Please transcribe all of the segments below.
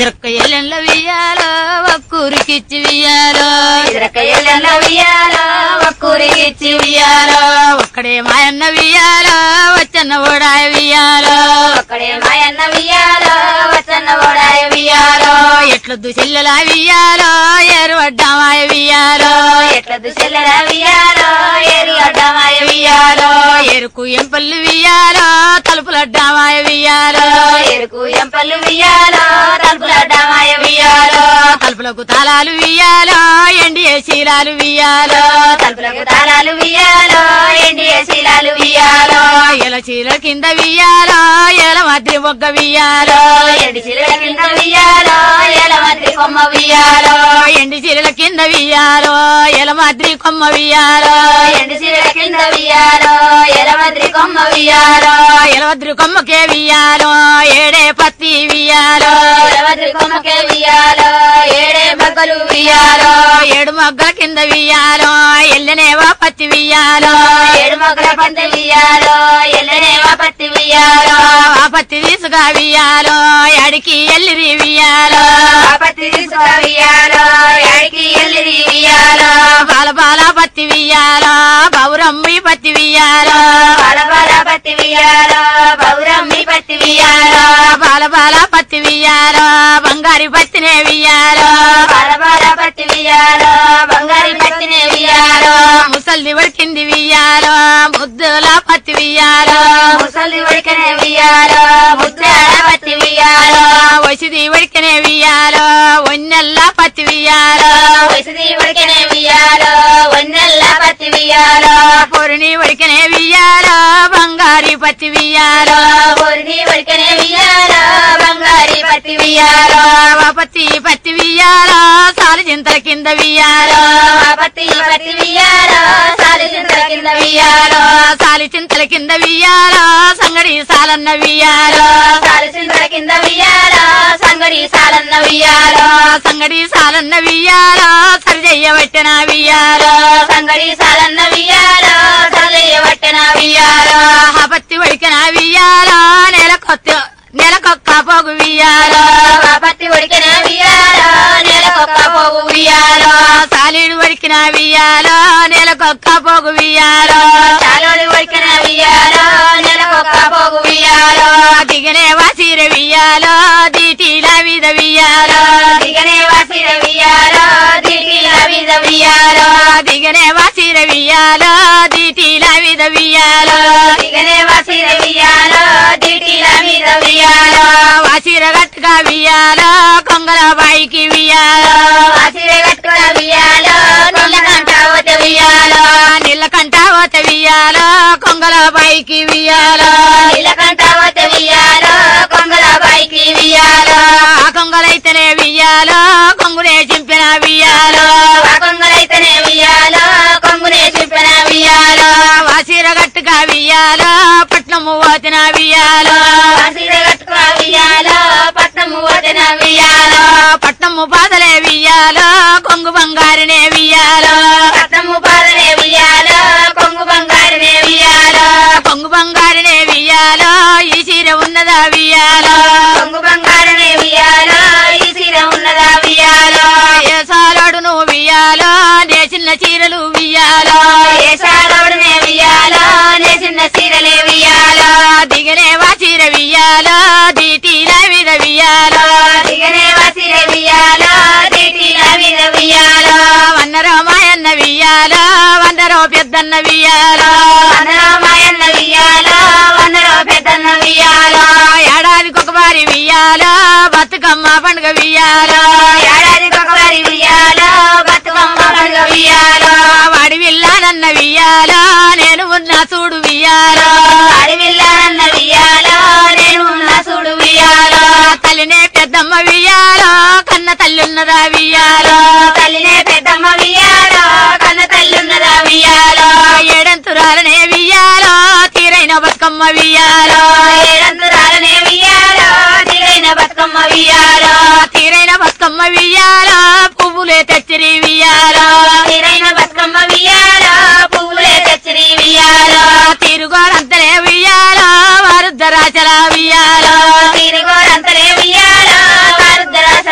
ఇరక్క ఎల్లెండ్ల వియ్యాలో ఒక్కూరికిచ్చి వియ్యాలో ఇరక ఎల్లెల్ల వియ్యాలో ఒక్కూరికిచ్చి వియ్యాలో ఒక్కడే మాయన్న వియ్యాలో వచ్చన్న ఓడాయ వియ్యాలో ఒక్కడే మాయన్న వియ్యాలో వచ్చన్న ఓడాయ వియ్యాలో ఎట్లొద్దు చెల్లెల వియ్యాలో ఏరువడ్డామాయ వియ్యాలో ఎట్ల దుశెల్లెల వియ్యాలో ఏరి అడ్డమాయ వియ్యాలో ఎరుకు ఎంపల్లి వియ్యాలో తలుపులడ్డామాయ వియ్యాలో ఎరుకు ఎంపల్లు వియ్యాలో తలుపుల అడ్డమాయ వియ్యాలో తలుపులకు తాళాలు వియ్యాలో ఎండి శీలాలు వియ్యాలో తలుపులకు తాళాలు వియ్యాలో ఎండియ శీలాలు వియ్యాలో ఎల చీల కింద వియ్యాలో ఎల మద్రి మొగ్గ వియ్యాలో ఎండి శిలుల కింద వియ్యాలో ఎల మంత్రి కొమ్మ వియ్యాలో ఎండి చీరల కింద వియ్యాలో ఎల మద్రి కొమ్మ వియ్యాలో ఎండి శిలుల కింద వియ్యాలో ఎల మంత్రి కొమ్మ వియ్యాలో ఎలవద్రి కొమ్మకే వియ్యాలో ఏడే పత్తి వియ్యాలో ఎల మంత్రి కొమ్మకే వియ్యాలో ఏడే బగ్గలు వియ్యాలో ఏడు మొగ్గల కింద వియ్యాలో ఎల్లనేవా పత్తి వియ్యాలో ఏడు మొగ్గల పంట వియ్యాలో ఎల్లనేవా పత్తి వియ్యాలో ఆ పత్తి తీసుగా వియ్యాలో ఎడికి ఎల్లిరి వియ్యాలో ఆ పత్తి తీసుక వియ్యాలో ఏడికి ఎల్లిరి వియ్యాలో బాల బాల పత్తి వియ్యాలో బౌరమ్మి పత్తి వియ్యాలో బాల బాల పత్తి వియ్యాలో బౌరమ్మి పత్తి వియ్యాలో బాల బాల పత్తి వియ్యాలో బంగారి పత్తినే వియ్యాలో బాల బాల పత్తి వియ్యాలో బంగారి పత్తినే వియ్యాలో ముసల్ది వడికింది వియ్యాలో ముద్దుల పత్తి వియ్యాలో ముసలి ఉడికనే వియ్యాలో ముద్దాల పత్తి వియ్యాలో వసిది వడికనే వియ్యాలో ఒన్నెల్ల పత్తి వియ్యాలో వసతి ఉడికనే వియ్యాలో వన్నెల్ల పత్తి వియ్యాలో పొరిని వడికనే వియ్యాలో బంగారి పత్తి వియ్యాలో పొరిని ఉడికనే వియ్యాలో బంగారి పత్తి వియ్యాలో ఆ పత్తి పత్తి వియ్యాలో సాలు చింతల కింద వియ్యాలో ఆ పత్తి పత్తి వియ్యాలో సాలి చింతల కింద వియ్యాలో సాలి చింతల కింద వియ్యాలో సంగడి సాలన్న వియ్యాలో సాలి చింతల కింద వియ్యాలో సంగడి సాలన్న వియ్యాలో సంగడి సాలన్న వియ్యాలో సరిజయ్యబట్టిన వియ్యాలో సంగడి సాలన్న వియ్యాలో సలయ్య పట్టిన వియ్యాలో ఆ పత్తి వడికిన వియ్యాలో నెలకొత్త నెలకొక్క పోగు వియ్యాలో ఆ పత్తి ఉడికిన వియ్యాలో నెలకొక్క పోగు వియ్యాలో సాలీడు వడికిన వియ్యాలో నెలకొక్క పోగు వియ్యాలో చాలోడి ఉడికిన వియ్యాలో నెలకొక్క పోగు వియ్యాలో దిగనే వాసిర వియ్యాలో దీటిల మీద వియ్యాలో దిగనే వాసిర వియ్యాలో దిగిల విధ వియ్యాలో దిగనే వాసిర వియ్యాలో దీటిల మీద వియ్యాలో దిగనే వాసిర వియ్యాలో దిగిల విధ వియ్యాలో వాసిర గట్టుగా వియ్యాలో కొంగల బాయికి వియ్యాలో వాసిర కట్టుకున్న వియ్యాలో నీళ్ళ కంటావత వియ్యాలో నీళ్ళ కంటావత వియ్యాలో కొంగల బాయికి వియ్యాలో నీళ్ళ కంటావత వియ్యాలో కొంగల పైకి వియ్యాలో ఆ కొంగలైతేనే వియ్యాలో కొంగునే చింపిన వియ్యాలో ఆ కొంగలైతేనే వియ్యాలో కొంగునే చింపిన వియ్యాలో వాసిర గట్టుగా వియ్యాలో పట్నము పోతిన వియ్యాలో వాసిర కట్టుకున్న వియ్యాలో పట్నము వదిన వియ్యాలో పట్నము బాధలే వియ్యాలో కొంగు బంగారునే వియ్యాలో పట్నము పాదనే వియ్యాలో కొంగు బంగారునే వియ్యాలో కొంగు బంగారునే వియ్యాలో ఈ చీర ఉన్నదా వియ్యాలో కొంగు బంగారునే వియ్యాలో ఈ సీర ఉన్నదా వియ్యాలో ఏ సాలాడు నువ్వు వియ్యాలో నే చిన్న చీరలు వియ్యాలో ఏసాలోడునే వియ్యాలో నే చిన్న సీరలే వియ్యాలో దిగనే వా చీర వియ్యాలో దీటిల మీద వియ్యాలో దిగనే వసిర వియ్యాలో దిటిల మీద వియ్యాలో వన్నరో మాయన్న వియ్యాలో వందరో పెద్దన్న వియ్యాలో వందరామాయన్న వియ్యాలో వందరో పెద్దన్న వియ్యాలో ఏడాదికి ఒక వారి వియ్యాలో బతుకమ్మ పండుగ వియ్యాలో ఏడాదికి ఒకసారి వియ్యాలో బతుకమ్మ పండుగ వియ్యాలో వాడి విల్లానన్న వియ్యాలో నేను ఉన్న చూడు వియ్యాలో అడవిల్లాన్న వియ్యాలో నేను ఉన్న చూడు వియ్యాలో తల్లినే పెద్దమ్మ వియ్యాలో కన్న తల్లున్నదా వియ్యాలో తల్లినే పెద్దమ్మ వియ్యాలో కన్న తల్లున్నదా వియ్యాలో ఏడంతురాలనే వియ్యాలో తీరైన బతుకమ్మ వియ్యాలో ఏడంతురాలనే వియ్యాలో తిరైన బతుకమ్మ వియ్యాలో తీరైన బతుకమ్మ వియ్యాలో పువ్వులే తెచ్చిరి వియ్యాలో తిరైన బతుకమ్మ వియ్యాలో పువ్వులే తెచ్చిరి వియ్యాలో తిరుగోడంతనే వియ్యాలో వారుద్దరాచల వియ్యాలో తిరుగోరంతలే వియ్యాలో వారుద్దరా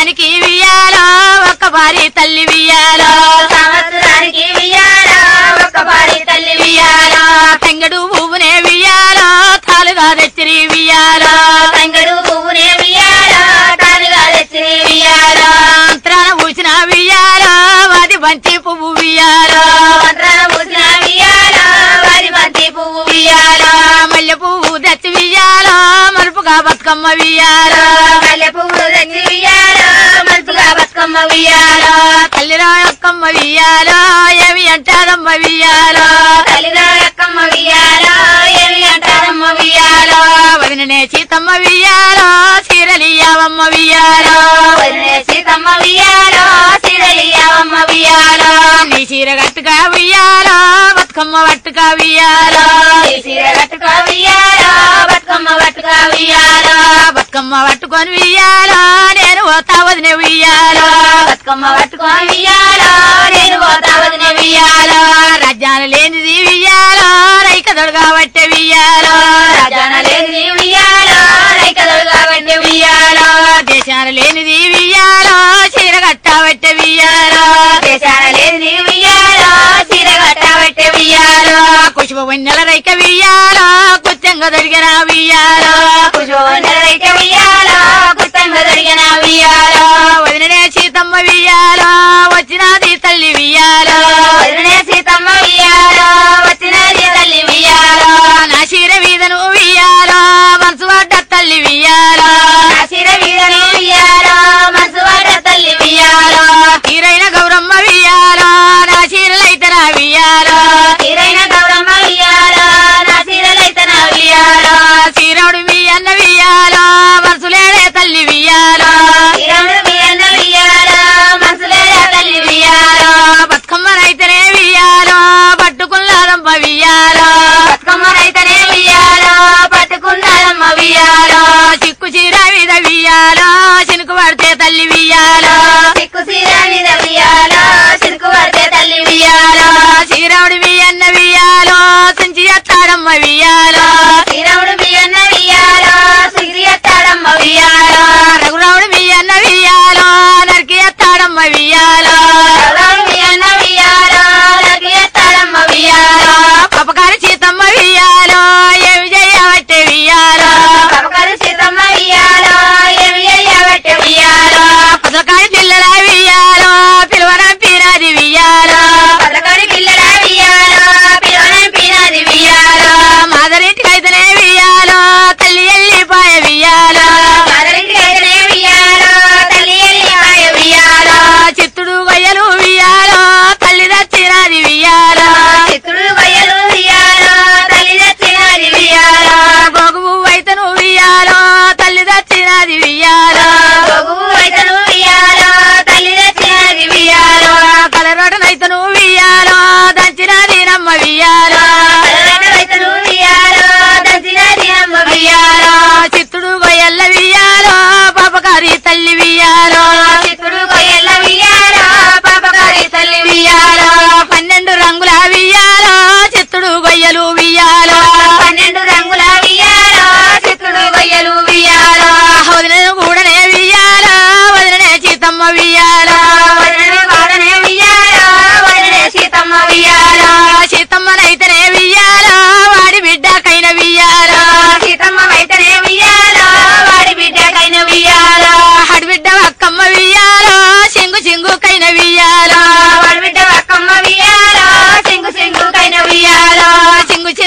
సంవత్సరానికి వియ్యాలో ఒక్క భారీ తల్లి వియ్యాలో సంవత్సరానికి వియ్యాలో ఒక్క పారి తల్లి వియ్యాలో తంగడు పువ్వునే వియ్యాలో తాలుగా తెచ్చిరి వియ్యాలో తంగడు పువ్వునే వియ్యాలో తానుగా తెచ్చిన వియ్యాలో అంతరాన పూసిన వియ్యాలో వాది బంతి పువ్వు వియ్యాలో మంత్రాల పూసిన వియ్యాలో వారి బంతి పువ్వు వియ్యాలో మల్లె పువ్వు తెచ్చి వియ్యాలో మరుపుగా బతుకమ్మ వియ్యాలో మల్లె పువ్వులు తెచ్చి వియ్యాలో మంచుగా బతుకమ్మ వియ్యాలో తల్లిరా అక్కమ్మ వియ్యాలో ఏమి అంటారమ్మ వియ్యాలో తల్లిగా ఎక్కమ్మ వియ్యాలో ఏమి అంటారమ్మ వియ్యాలో వదిననే సీతమ్మ వియ్యాలో చీరలియ్యావమ్మ వియ్యాలో వదిలే సీతమ్మ వియ్యాలో సిరలియావమ్మ వియ్యాలో నీ చీర గట్టుగా వియ్యాలో బతుకమ్మ పట్టుగా వియ్యాలో ఈ సీర కట్టుకో వియ్యాలో బతుకమ్మ పట్టుకో వియ్యాలో బతుకమ్మ పట్టుకొని వియ్యాలో నేను పోతా వదిన వియ్యాలో బతుకమ్మ పట్టుకో వియ్యాలో నేను పోతా వదిన వియ్యాలో రాజ్యాలు లేనిది వియ్యాలో రైక దొరగా పట్టే వియ్యాలో రాజాన లేని వియ్యాలో రైకలు కాబట్టి వియ్యాలో దేశాలు లేనిది వియ్యాలో చీర గట్టా పట్టే వియ్యాలో దేశాన లేని వియ్యాలో సీర కట్టబట్టే వియ్యాలో కుషుభ వన్నెల రైక వియ్యాలో కుచ్చంగా దొరికిన వియ్యాలో కుశోనరైతే వియ్యాలో కుట్టంగా జరిగిన వియ్యాలో వదిననే సీతమ్మ వియ్యాలో వచ్చినది తల్లి వియ్యాలో వదిలే సీతమ్మ వియ్యాలో వచ్చినది తల్లి వియ్యాలో నా చీర వీధను వియ్యాలో మనసు పడ్డ తల్లి వియ్యాలో నా శిర వీరని వియ్యాలో మనసు వాడ తల్లి వియ్యాలో తీరైన గౌరమ్మ వియ్యాలో నా చీరలైతే నా వియ్యాలో తీరైన గౌరమ్మ వియ్యాలో నా శిరలైతే నా వియ్యాలో శ్రీరాముడు మీ అన్న వియ్యాలో మనసులేడే తల్లి వియ్యాలో శ్రీరాముడు మీ అన్న వియ్యాలో మనసులే తల్లి వియ్యాలో బతుకమ్మనైతేనే వియ్యాలో పట్టుకున్నారమ్మ వియ్యాలో బతుకమ్మ రైతనే వియ్యాలో పట్టుకున్నారమ్మ వియ్యాలో చిక్కు చీర మీద వియ్యాలో చినుకు పడితే తల్లి వియ్యాలో సిక్కు సీర మీద వియ్యాలో చిరుకు పడితే తల్లి వియ్యాలో శ్రీరాముడు మీ అన్న వియ్యాలో సించి ఎత్తాడమ్మ వియ్యాలో శ్రీరాముడు మీ అన్న వియ్యాలో సుగిరి ఎత్తాడమ్మ వియ్యాలో రఘురాముడు మీ అన్న వియ్యాలో నరికి ఎత్తాడమ్మ వియ్యాలో రఘురాముడు మీ అన్న వియ్యాలో నరికి ఎత్తాడమ్మ వియ్యాలో పపకారి సీతమ్మ వియ్యాలో ఏమి చేయబట్టే వియ్యాలో పపకారు సీతమ్మ వియ్యాలో ఏమి అయ్యబట్టే వియ్యాలో పసకారి పిల్లల వియ్యాలో పిలువనంపినది వియ్యాలో పదకాడి పిల్లల వియ్యాలో పిలవనే పినాది వియ్యాలో మాదరింటికైతేనే వియ్యాలో తల్లి ఎల్లిపాయ వియ్యాలో మదరింటికి అయితేనే వియ్యాలో తల్లి ఎల్లిపాయ వియ్యాలో చిత్తుడు గొయ్యలు వియ్యాలో తల్లి దచ్చినది వియ్యాలో చిత్తుడు బయలు వియ్యాలో తల్లి తెచ్చినది వియ్యాలో గోగు వైతను వియ్యాలో తల్లి దచ్చినది వియ్యాలో గోగు అయితను వియ్యాలో తల్లి తెచ్చినది వియ్యాలో కలరోటనైతను వియ్యాలో దంచినది నమ్మ వియ్యాలో అయితను వియ్యాలో తెచ్చినది అమ్మ వియ్యాలో చిత్తుడు గొయ్యల్ల వియ్యాలో పాపకారి తల్లి వియ్యాలో చిత్తుడు కొయ్యల వియ్యాలో పాపకారి తల్లి వియ్యాలో పన్నెండు రంగుల వియ్యాలో చిత్తుడు గొయ్యలు వియ్యాలో పన్నెండు రంగుల వియ్యాలో చిత్తుడు కొయ్యలు వియ్యాలో వదిన కూడనే వియ్యాలో వదిననే సీతమ్మ వియ్యాలో వదననే వాడనే వియ్యాలో వదననే సీతమ్మ వియ్యాలో సీతమ్మనైతేనే వియ్యాలో వాడి బిడ్డకైన వియ్యాలో సీతమ్మ వైతనే వియ్యాలో వాడి బిడ్డకైన వియ్యాలో హడిబిడ్డ అక్కమ్మ వియ్యాలో సింగు సింగుకైన వియ్యాలో వాడి బిడ్డ అక్కమ్మ వియ్యాలో సింగు సింగుకైన వియ్యాలో సింగు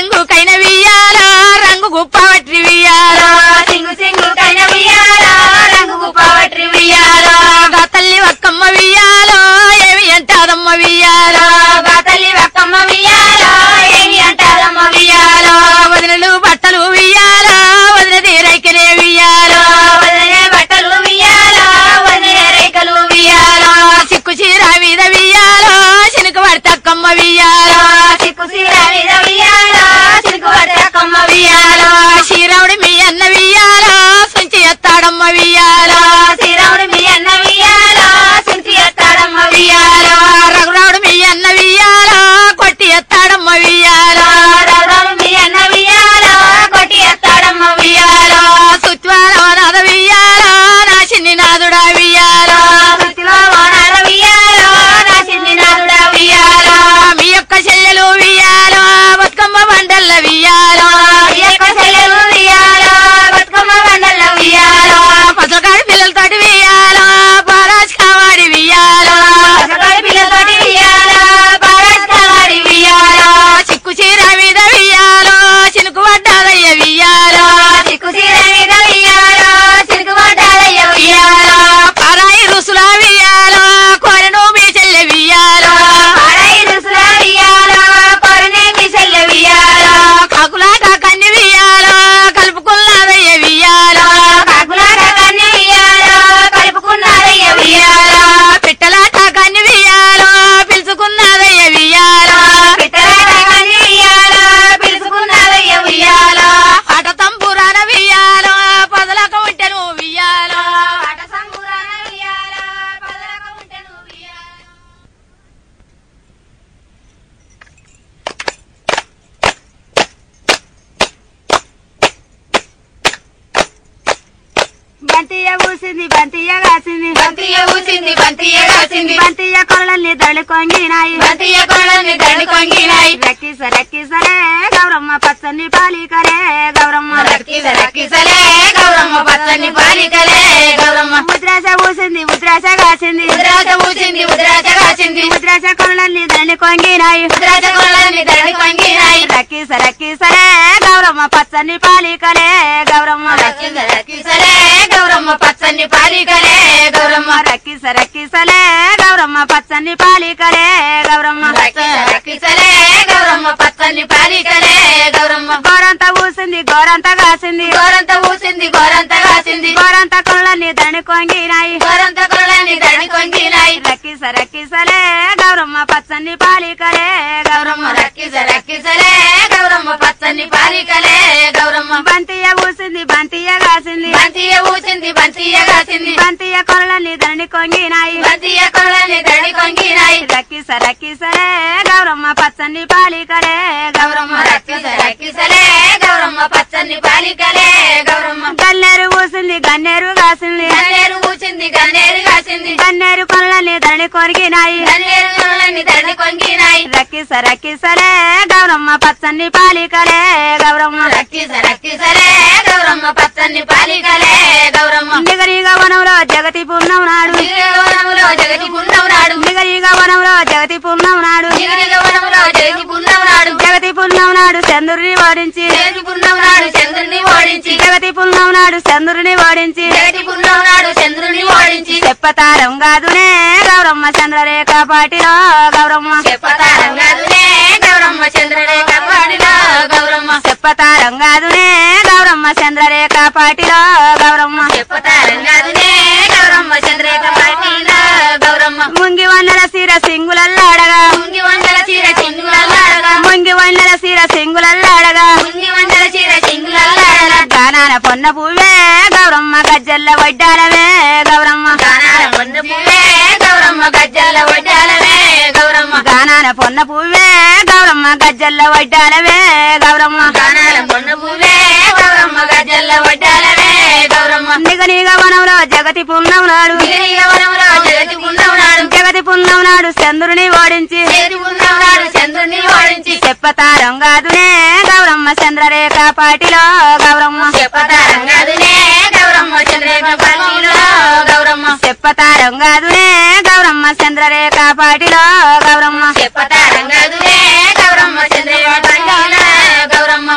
బంతియ ఊసింది బంతియ కాసింది బంతియ ఊసింది బంతియ కాసింది బంతియ కొరలన్నీ దళి కొంగినాయి బంతియ కొడని దండి కొంగినాయి రక్కిస రక్కిసలే గౌరమ్మ పచ్చని పాలికలే గౌరమ్మ రక్కిస రక్కిసలే గౌరమ్మ పచ్చని పాలికలే గౌరమ్మ ఉద్రాస ఊసింది ఉద్రాస కాసింది ఉద్రాజ ఊసింది ఉద్రాజ కాసింది ఉద్రాస కొరలన్నీ దళి కొంగినాయి ఉద్రాజ కొడని దండి కొంగినాయి రక్కిస రక్కిసలే గౌరమ్మ పచ్చని పాలికలే గౌరమ్మ రక్కిస రక్కిసలే గౌరమ్మ పచ్చని పాలికలే గౌరమ్మ రక్కిస రక్కిసలే గౌరమ్మ పచ్చని పాలికలే గౌరమ్మ రక్కిస రక్కిసలే గౌరమ్మ పచ్చని పాలికలే గౌరమ్మ గోరంత ఊసింది గోరంత కాసింది గోరంత ఊసింది గోరంత కాసింది గోరంత కొరలన్నీ దళి కొంగినాయి గోరంత కొడని దండి కొంగినాయి రక్కిస రక్కిసలే గౌరమ్మ పచ్చని పాలికలే గౌరమ్మ గౌరమ్మ రక్కిస రక్కిసలే గౌరమ్మ పచ్చని పాలికలే గౌరమ్మ బంతియ ఊసింది బంతియ కాసింది బంతియ ఊసింది బంతియ కాసింది బంతియ కొరలని దండి కొంగినాయి బంతియ కొడని దండి కొంగినాయి రక్కిస రక్కిసలే గౌరమ్మ పచ్చని పాలికలే గౌరమ్మ గౌరమ్మ రక్కిస రక్కిసలే గౌరమ్మ పచ్చని పాలికలే గౌరమ్మ గన్నేరు ఊసింది గన్నేరు కాసింది గన్నేరు ఊసింది గన్నేరు కాసింది గన్నేరు కొరలని దండి కొరిగినాయి గన్నేరు కొడని దండి కొంగినాయి రక్కిస రక్కిసలే గౌరమ్మ పచ్చని పాలికలే గౌరమ్మ రక్కిస రక్కిసలే గౌరమ్మ పచ్చని పాలికలే గౌరమ్మ నిగరిగ వనంలో జగతి పూర్ణం నాడు నిగరవనములో జగతి పున్నవునాడు నిగరిగ వనంలో జగతి పూర్ణం నాడు నిగరవనములో జగతి పున్నవునాడు జగతి పూర్ణం నాడు చంద్రుడిని ఓడించి జగతి పున్నవునాడు చంద్రుని ఓడించి జగతి పూర్ణం నాడు చంద్రుడిని ఓడించి జగతి పున్నవునాడు చంద్రుని ఓడించి చెప్పతారం కాదునే గౌరమ్మ చంద్రరేఖ పాటిలో గౌరమ్మ చెప్పతారం కాదులే గౌరమ్మ చంద్రరేఖ పాడిలో గౌరమ్మ చెప్పతారం కాదునే గౌరమ్మ చంద్రరేఖ పాటిలో గౌరమ్మ చెప్పతారం కాదులే గౌరమ్మ చంద్రరేఖ పాడిలో గౌరమ్మ ముంగి వన్నెల సీర సింగులల్లాడగా ముంగి వందల చీర చింగులల్లాడగా ముంగి వన్నెల సీర సింగులల్లాడగా ముంగి వందల చీర చింగులల్లాడగా గానాన పొన్న పువ్వే గౌరమ్మ గజ్జల్ల వడ్డాలవే గౌరమ్మ గానాల పొన్న పువ్వే గౌరమ్మ గజ్జల వడ్డాలవే గౌరమ్మ గానాన పొన్న పువ్వే గౌరమ్మ గజ్జల్ల వడ్డాలవే గౌరమ్మ గానాల పొన్న పువ్వే గౌరమ్మ గజ్జల వడ్డాలవే గౌరమ్మ నిగ నిగ వనంలో జగతి పుణ్యం నాడు గిరియ వనంలో జగతి పున్నవునాడు జగతి పుణ్యం నాడు చంద్రుని ఓడించి జగతి పున్నవునాడు చంద్రుని ఓడించి చెప్పతారం కాదునే గౌరమ్మ చంద్రరేఖ పాటిలో గౌరమ్మ చెప్పతారం కాదులే గౌరమ్మ చంద్రరేఖ పాటిలో గౌరమ్మ చెప్పతారం కాదునే గౌరమ్మ చంద్రరేఖ పాటిలో గౌరమ్మ చెప్పతారం కాదులే గౌరమ్మ చంద్రరేఖ పాటిలో గౌరమ్మ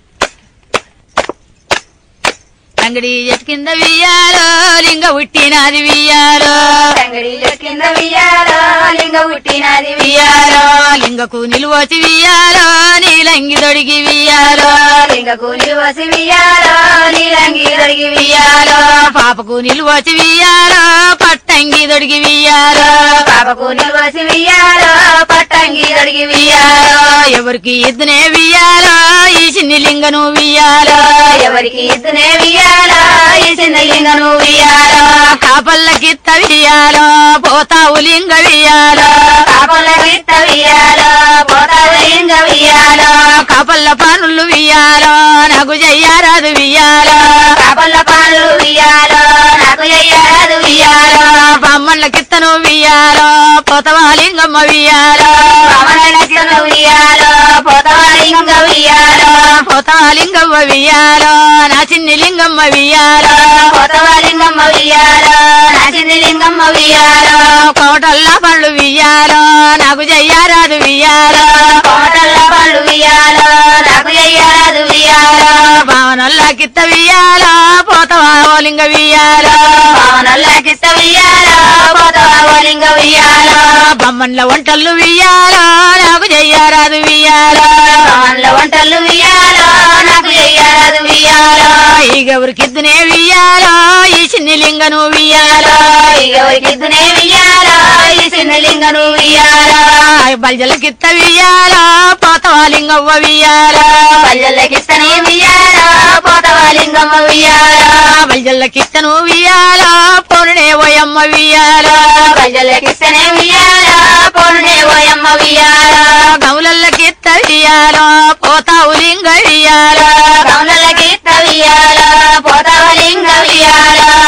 అంగడి చెట్టు కింద వియ్యాలో లింగ ఉట్టినది వియ్యాలో తంగడి కింద వియ్యాలో లింగ పుట్టినది వియ్యాలో లింగకు నిలువచి వియ్యాలో నీలంగి దొడిగి వియ్యాలో లింగకు నిలువసి వియ్యాలో నీలంగి దొరికి వియ్యాలో పాపకు నిలువచి వియ్యాలో పట్టంగి దొడిగి వియ్యాలో పాపకు నిలువసి వియ్యాలో పట్టంగి దొరికి వియ్యాలో ఎవరికి ఇద్దనే వియ్యాలో ఈ చిన్ని లింగను వియ్యాలో ఎవరికి ఇద్దనే వియ్యాలో ఈ చిన్న లింగను వియ్యాలో కాపల్లకి వియ్యాలో పోతావు లింగ వియ్యాలో కాపల విత్త వియ్యాలో పోతావు లింగ వియ్యాలో కాపల్ల పనులు వియ్యాలో నాకు చెయ్యారాదు వియ్యాలో కాపల పాలు వియ్యాలో నాకు అయ్యాదు వియ్యాలో బొమ్మల కిత్తను వియ్యాలో పోతవా లింగమ్మ వియ్యాలో పవనలక్ష్మ వియ్యాలో పోతావా లింగ వియ్యాలో పోతవా లింగమ్మ వియ్యాలో నా చిన్ని లింగమ్మ వియ్యాలో పోతావా లింగమ్మ వియ్యాలో నా చిన్ని లింగమ్మ వియ్యాలో కోటల్ల పళ్ళు వియ్యాలో నాకు చెయ్యారాదు వియ్యాలో కోటల్ల పళ్ళు వియ్యాలో నాకు అయ్యాదు వియ్యాలో భావనల్ల కిత్త వియ్యాలో పోతవా ఓ లింగ వియ్యాలో పవనల్లకిస్త వియ్యాలో పోతావా లింగ వియ్యాలో బొమ్మన్ల వంటలు వియ్యాలో నాకు చెయ్యారాదు వియ్యాలో పవన్ల వంటలు వియ్యాలో నాకు అయ్యాదు వియ్యాలో ఈగెవరికిద్దునే వియ్యాలో ఈ చిన్ని లింగను వియ్యాలో ఎవరికిద్దునే వియ్యాలో ఈ చిన్న లింగను వియ్యాలో బల్జలకిత్త వియ్యాలో పోతవా లింగవ్వ వియ్యాలో పల్లెలకిస్తనే వియ్యాలో పోతావా లింగమ్మ వియ్యాలో బల్జల్లకిత్తను వియ్యాలో పొరుడే ఓయమ్మ వియ్యాలో ప్రజలకిస్తనే వియ్యాలో పొన్నే ఓయమ్మ వియ్యాలో గౌలల్లకిత్త వియ్యాలో పోతావు లింగ వియ్యాలో కౌనలకిత్త వియ్యాలో పోతావా లింగ వియ్యాలో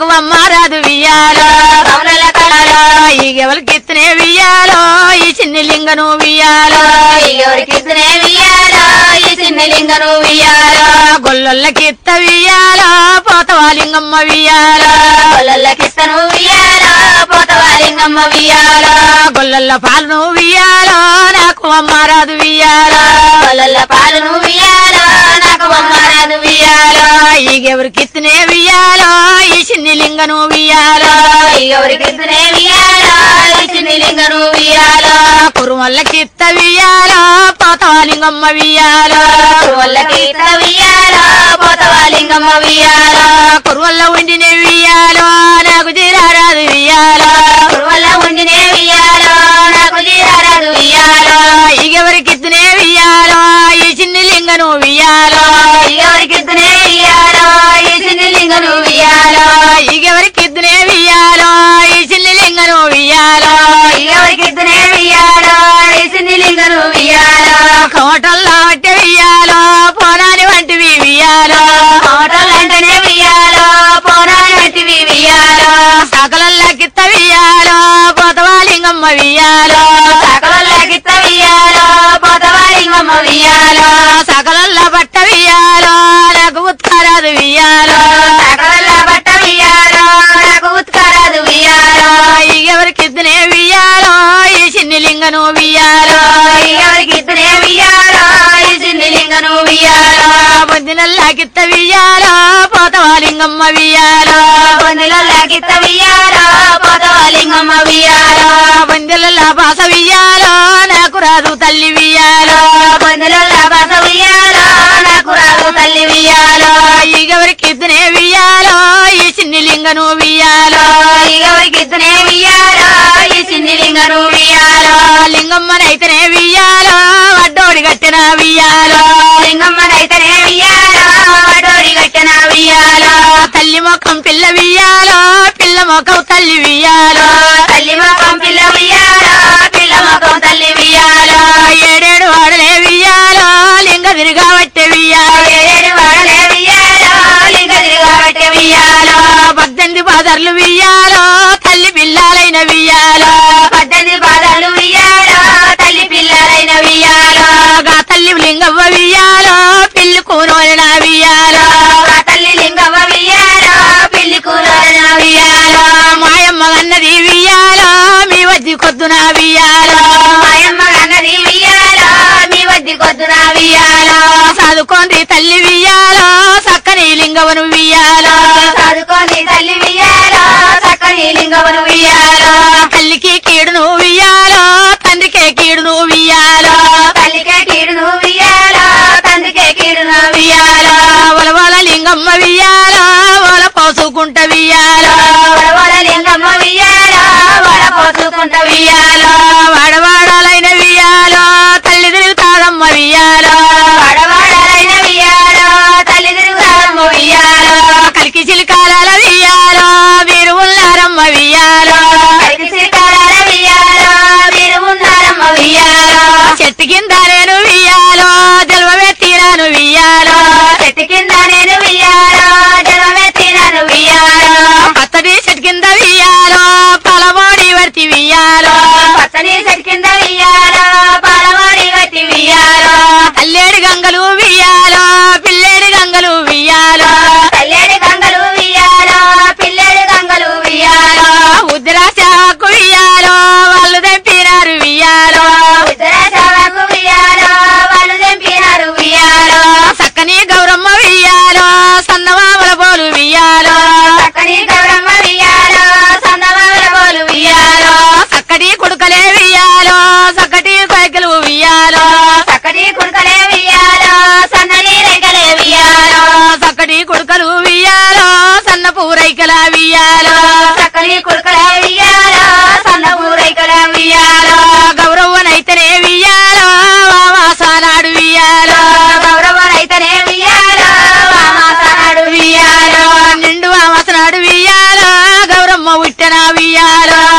నాకు అమ్మారాదు వియ్యాలో కౌలల కళలో ఈ ఎవరికిత్తనే వియ్యాలో ఈ చిన్ని లింగను వియ్యాలో ఎవరికిస్తనే వియ్యాలో ఈ చిన్న లింగను వియ్యాలో గొల్లొల్లకిత్త వియ్యాలో పోతవా లింగమ్మ వియ్యాలో కొల్లకిస్తను వియ్యాలో పోతవాలింగమ్మ వియ్యాలో గొల్లొల్ల పాలను వియ్యాలో నాకు అమ్మారాదు వియ్యాలో కొల్ల పాలను వియ్యాలో నాకు బొమ్మరాదు వియ్యాలో ఈగెవరికిత్తనే వియ్యాలో ఈ చిన్ని లింగను వియ్యాలో ఎవరికిస్తనే వియ్యాలో ఈ చిన్న లింగను వియ్యాలో కురుమల్లకిత్త వియ్యాలో పోతవా లింగమ్మ వియ్యాలో కొల్లకిస్త వియ్యాలో పోతవాలింగమ్మ వియ్యాలో కురువల్ల ఉండినే వియ్యాలో నాకు తీరారాదు వియ్యాలో వల్ల ఉండినే వియ్యాలో నాకు జీరారాదు వియ్యాలో ఈగెవరికిత్తనే వియ్యాలో ఈ చిన్ని లింగను వియ్యాలో ఎవరికిస్తనే వియ్యాలో ఈ చిన్న లింగను వియ్యాలో ఈగెవరికిద్దనే వియ్యాలో ఈ చిన్ని లింగను వియ్యాలో ఎవరికిస్తనే వియ్యాలో ఈ చిన్న లింగను వియ్యాలో కోటల్లో అట్టె వియ్యాలో పోనాని వంటివి వియ్యాలో కోటలంటనే వియ్యాలో పోరాని వంటివి వియ్యాలో సకలల్లకిత్త వియ్యాలో పోతవా లింగమ్మ వియ్యాలో సకలకిత్త వియ్యాలో పోతవాలింగమ్మ వియ్యాలో సకలల్ల బట్ట వియ్యాలో నాకు ఉత్కారాదు వియ్యాలో సకల బట్ట వియ్యాలో నాకు ఉత్కరాదు వియ్యాలో ఎవరికిద్దనే వియ్యాలో ఈ చిన్ని లింగను వియ్యాలో ఎవరికిస్తనే వియ్యాలో ఈ చిన్న లింగను వియ్యాలో పొద్దునల్లాకిత్త వియ్యాలో పోతవా లింగమ్మ వియ్యాలో పొందులకిత్త వియ్యాలో పోతవాలింగమ్మ వియ్యాలో పొందిల బాస వియ్యాలో నాకు రాదు తల్లి వియ్యాలో పొందుల బస వియ్యాలో నాకు రాదు తల్లి వియ్యాలో ఎవరికిద్దనే వియ్యాలో ఈ చిన్ని లింగను వియ్యాలో ఎవరికిస్తనే వియ్యాలో ఈ చిన్న లింగను వియ్యాలో లింగమ్మనైతేనే వియ్యాలో అడ్డోడి కట్టిన వియ్యాలో లింగమ్మనైతేనే వియ్యాలో వడోరి గట్టన వియ్యాలో తల్లి ముఖం పిల్ల వియ్యాలో పిల్ల ముఖం తల్లి వియ్యాలో తల్లి మొఖం పిల్ల వియ్యాలో పిల్ల మొఖం తల్లి వియ్యాలో ఏడేడు వాడలే వియ్యాలో లింగ తిరిగాబట్టే వియ్యాలో ఏడు వాడలే వియ్యాలో లింగ తిరగబట్టే వియ్యాలో పద్దెనిమిది బాదర్లు వియ్యాలో తల్లి పిల్లాలైన వియ్యాలో పద్దెనిమిది పాదాలు వియ్యాలో తల్లి పిల్లలైన వియ్యాలో గా తల్లి లింగవ్వ వియ్యాలో పిల్లి కూనోలిన వియ్యాలో ఆ తల్లి లింగవ్వ వియ్యాలో పిల్లి కూరన వియ్యాలో మాయమ్మ అన్నది వియ్యాలో మీ వద్ది కొద్దున వియ్యాలో మాయమ్మ అన్నది వియ్యాలో మీ వద్ది కొద్దున వియ్యాలో చదువుకోండి తల్లి వియ్యాలో చక్కని లింగవను వియ్యాలో చదువుకొని తల్లి వియ్యాలో చక్కని లింగవను వియ్యాలో తల్లికి కీడును వియ్యాలో తండ్రికే కీడును వియ్యాలో తల్లికే కీడును వియ్యాలో తండ్రికే కీడును వియ్యాలో వలవల లింగమ్మ వియ్యాలో వల పోసుకుంట వియ్యాలో వడవడ లింగమ్మ వియ్యాలో వడ పోసుకుంట వియ్యాలో వాడవాడాలైన వియ్యాలో తల్లి తిరుగుతాదమ్మ వియ్యాలో వడవాడలైన వియ్యాలో తల్లి తిరుగుతారమ్మ వియ్యాలో కలికి చిలికాల వియ్యాలో మీరు ఉన్నారమ్మ వియ్యాలో కలిసి శ్రీకారాల వియ్యాలో మీరు ఉన్నారమ్మ వియ్యాలో చెట్టు కింద నేను వియ్యాలో జల్వమే తీరాను వియ్యాలో చెట్టు కింద నేను వియ్యాలో జలమెత్తినను వియ్యాలో పచ్చడి చెట్టు కింద వియ్యాలో పలమోడి వర్తి వియ్యాలో పచ్చని చెట్టు కింద వియ్యాలో పాలవాడి వట్టి వియ్యాలో అల్లేడు గంగలు వియ్యాలో పిల్లేడు గంగలు వియ్యాలో కల్లేడు గంగలు వియ్యాలో పిల్లడు గంగలు వియ్యాలో ఉద్రాశాకు వియ్యాలో వాళ్ళు తెంపినారు వియ్యాలో ఉత్తరాశాలకు వియ్యాలో వాళ్ళు తెంపినారు వియ్యాలో చక్కని గౌరమ్మ వియ్యాలో సన్నమామల పోలు వియ్యాలో చక్కని గౌరమ్మ వియ్యాలో సందమాల పోలు వియ్యాలో చక్కటి కొడుకలే వియ్యాలో చక్కటి కొయ్కలు వియ్యాలో చక్కటి కుడుకలే వియ్యాలో సన్నని రేఖలే వియ్యాలో చక్కటి కొడుకలు వియ్యాలో సన్న పూరైకల వియ్యాలో చక్కని కుడుకలే వియ్యాలో సన్న ఊరైకల వియ్యాలో గౌరవ్వనైతేనే వియ్యాలో వాసానాడు వియ్యాలో గౌరవనైతేనే వియ్యాలో వామాసనాడు వియ్యాలో నిండు వాసనాడు వియ్యాలో గౌరమ్మ ఉట్టన వియ్యాలో